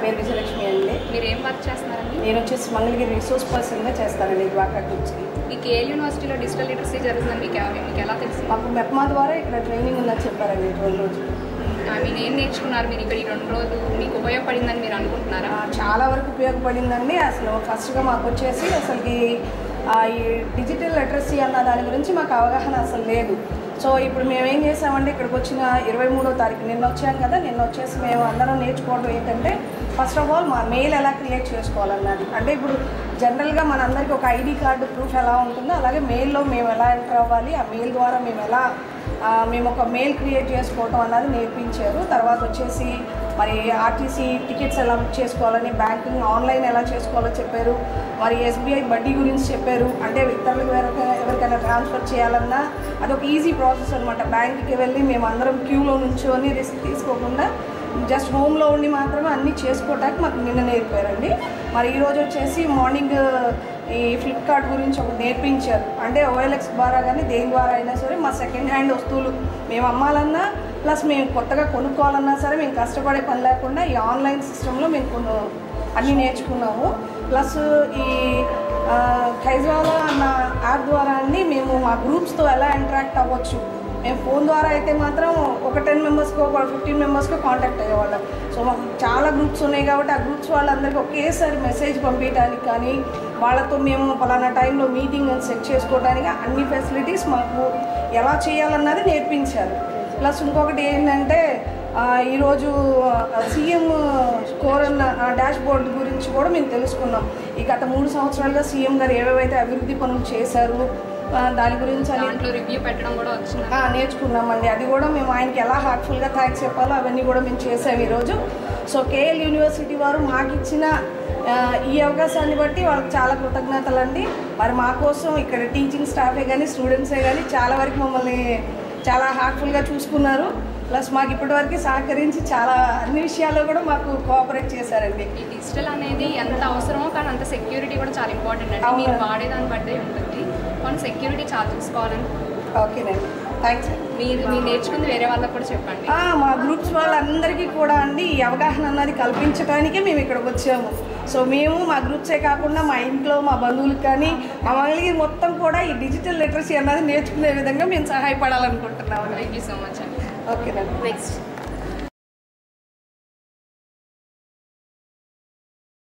పేరు విజయలక్ష్మి అండి మీరు ఏం వర్క్ చేస్తున్నారండి నేను వచ్చేసి మంగళగిరి రిసోర్స్ పర్సన్గా చేస్తానండి డ్వాకా గ్రూప్స్కి ఈ కేఎల్ యూనివర్సిటీలో డిజిటల్ లిటరసీ జరుగుతుందని మీకు ఎవ- మీకు ఎలా తెలుసు మాకు మెప్మా ద్వారా ఇక్కడ ట్రైనింగ్ ఉందని చెప్పారండి ఈ రెండు రోజులు ఐ మీన్ ఏం నేర్చుకున్నారు మీరు ఇక్కడ ఈ రెండు రోజులు మీకు ఉపయోగపడిందని మీరు అనుకుంటున్నారా ఆ, చాలా వరకు ఉపయోగపడిందండి అసలు ఫస్ట్గా మాకు వచ్చేసి అసలుకి ఆ, ఈ డిజిటల్ లిటరసీ అన్న దాని గురించి మాకు అవగాహన అసలు లేదు సో ఇప్పుడు మేము ఏం చేసామంటే ఇక్కడికి వచ్చిన ఇరవై మూడో తారీఖు నిన్న వచ్చాం కదా నిన్న వచ్చేసి మేము అందరం నేర్చుకోవడం ఏంటంటే ఫస్ట్ ఆఫ్ ఆల్ మా మెయిల్ ఎలా క్రియేట్ చేసుకోవాలన్నది అంటే ఇప్పుడు జనరల్గా మనందరికీ ఒక ఐడి కార్డు ప్రూఫ్ ఎలా ఉంటుందో అలాగే మెయిల్లో మేము ఎలా ఎంటర్ అవ్వాలి ఆ మెయిల్ ద్వారా మేము ఎలా ఆ, మేము ఒక మెయిల్ క్రియేట్ చేసుకోవటం అన్నది నేర్పించారు తర్వాత వచ్చేసి మరి ఆర్టీసీ టికెట్స్ ఎలా బుక్ చేసుకోవాలని బ్యాంకింగ్ ఆన్లైన్ ఎలా చేసుకోవాలో చెప్పారు మరి ఎస్బీఐ వడ్డీ గురించి చెప్పారు అంటే ఇతరులకు ఎవరికైనా ఎవరికైనా ట్రాన్స్ఫర్ చేయాలన్నా అదొక ఈజీ ప్రాసెస్ అనమాట బ్యాంక్కి వెళ్ళి మేము అందరం క్యూలో నుంచొని రిస్క్ తీసుకోకుండా జస్ట్ హోమ్లో ఉండి మాత్రమే అన్నీ చేసుకోవటానికి మాకు నిన్న నేర్పారండి మరి ఈరోజు వచ్చేసి మార్నింగ్ ఈ ఫ్లిప్కార్ట్ గురించి ఒకటి నేర్పించారు అంటే ఓఎల్ఎక్స్ ద్వారా కానీ దేని ద్వారా అయినా సరే మా సెకండ్ హ్యాండ్ వస్తువులు మేము అమ్మాలన్నా ప్లస్ మేము కొత్తగా కొనుక్కోవాలన్నా సరే మేము కష్టపడే పని లేకుండా ఈ ఆన్లైన్ సిస్టంలో మేము కొను అన్నీ నేర్చుకున్నాము ప్లస్ ఈ ఆ, ఖైజ్వాలా అన్న యాప్ ద్వారా అండి మేము మా గ్రూప్స్తో ఎలా ఇంటరాక్ట్ అవ్వచ్చు మేము ఫోన్ ద్వారా అయితే మాత్రం ఒక టెన్ మెంబర్స్కో ఒక ఫిఫ్టీన్ మెంబర్స్కో కాంటాక్ట్ అయ్యేవాళ్ళం సో మాకు చాలా గ్రూప్స్ ఉన్నాయి కాబట్టి ఆ గ్రూప్స్ వాళ్ళందరికీ ఒకేసారి మెసేజ్ పంపించడానికి కానీ వాళ్ళతో మేము పలానా టైంలో మీటింగ్ అని సెట్ చేసుకోవడానికి అన్ని ఫెసిలిటీస్ మాకు ఎలా చేయాలన్నది నేర్పించారు ప్లస్ ఇంకొకటి ఏంటంటే ఆ, ఈరోజు సీఎం స్కోర్ అన్న డాష్ బోర్డ్ గురించి కూడా మేము తెలుసుకున్నాం ఈ గత మూడు సంవత్సరాలుగా సీఎం గారు ఏవేవైతే అభివృద్ధి పనులు చేశారు ఆ, దాని గురించి అని దాంట్లో రివ్యూ పెట్టడం కూడా వచ్చింది ఆ, నేర్చుకున్నామండి అది కూడా మేము ఆయనకి ఎలా హార్ట్ఫుల్గా థ్యాంక్స్ చెప్పాలో అవన్నీ కూడా మేము చేసాము ఈరోజు సో కేఎల్ యూనివర్సిటీ వారు మాకు ఇచ్చిన ఆ, ఈ అవకాశాన్ని బట్టి వాళ్ళకి చాలా కృతజ్ఞతలు అండి మరి మా కోసం ఇక్కడ టీచింగ్ స్టాఫే కానీ స్టూడెంట్సే కానీ చాలా వరకు మమ్మల్ని చాలా హార్ట్ఫుల్గా చూసుకున్నారు ప్లస్ మాకు ఇప్పటివరకు సహకరించి చాలా అన్ని విషయాల్లో కూడా మాకు కోఆపరేట్ చేశారండి ఈ డిజిటల్ అనేది ఎంత అవసరమో కానీ అంత సెక్యూరిటీ కూడా చాలా ఇంపార్టెంట్ అండి అవును. మీరు వాడేదాన్ని బట్టే ఉంటుంది మనం సెక్యూరిటీ చాలా చూసుకోవాలని ఓకేనండి థ్యాంక్స్ అండి మీరు మీరు నేర్చుకుంది వేరే వాళ్ళకి కూడా చెప్పండి ఆ, మా గ్రూప్స్ వాళ్ళందరికీ కూడా అండి ఈ అవగాహన అన్నది కల్పించడానికే మేము ఇక్కడికి వచ్చాము సో మేము మా గ్రూప్సే కాకుండా మా ఇంట్లో మా బంధువులకు కానీ మా మళ్ళీ మొత్తం కూడా ఈ డిజిటల్ లిటరసీ అన్నది నేర్చుకునే విధంగా మేము సహాయపడాలనుకుంటున్నాము థ్యాంక్ యూ సో మచ్ అండి ఓకేనండి నెక్స్ట్